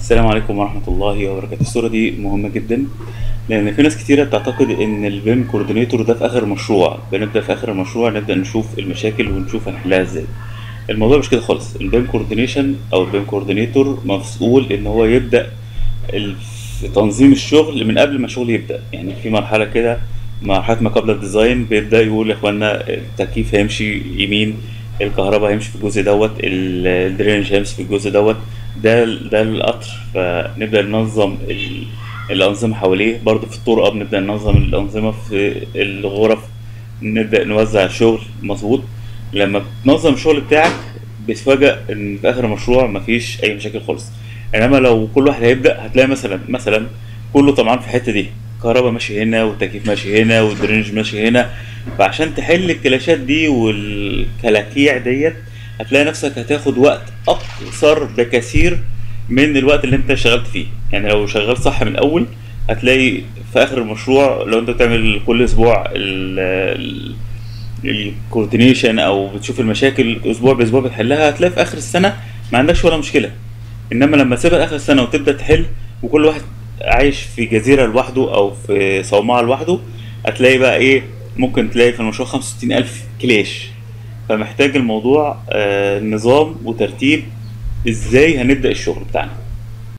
السلام عليكم ورحمة الله وبركاته الصورة دي مهمة جدا لأن في ناس كتيرة بتعتقد إن البيم كوردينيتور ده في آخر المشروع بنبدأ في آخر المشروع نبدأ نشوف المشاكل ونشوف هنحلها إزاي الموضوع مش كده خالص البيم كوردينيشن أو البيم كوردينيتور مسؤول إن هو يبدأ ال- في تنظيم الشغل من قبل ما الشغل يبدأ يعني في مرحلة كده مرحلة ما قبل الديزاين بيبدأ يقول يا إخوانا التكييف هيمشي يمين الكهرباء هيمشي في الجزء دوت ال- الدرينج هيمشي في الجزء دوت ده ال- ده القطر فنبدأ ننظم ال- الأنظمة حواليه برضه في الطرقة بنبدأ ننظم الأنظمة في الغرف نبدأ نوزع الشغل مظبوط لما بتنظم الشغل بتاعك بتفاجأ إن في آخر المشروع مفيش أي مشاكل خالص إنما لو كل واحد هيبدأ هتلاقي مثلا مثلا كله طبعا في الحتة دي الكهرباء ماشي هنا والتكييف ماشي هنا والدرينج ماشي هنا فعشان تحل الكلاشات دي والكلاكيع ديت هتلاقي نفسك هتاخد وقت اقصر بكثير من الوقت اللي انت اشتغلت فيه يعني لو شغال صح من الاول هتلاقي في اخر المشروع لو انت بتعمل كل اسبوع ال- ال- الكوردينيشن او بتشوف المشاكل اسبوع باسبوع بتحلها هتلاقي في اخر السنه ما عندكش ولا مشكله انما لما تسيبها لاخر السنه وتبدا تحل وكل واحد عايش في جزيره لوحده او في صومعه لوحده هتلاقي بقى ايه ممكن تلاقي في المشروع 65000 كلاش فمحتاج الموضوع آه نظام وترتيب ازاي هنبدا الشغل بتاعنا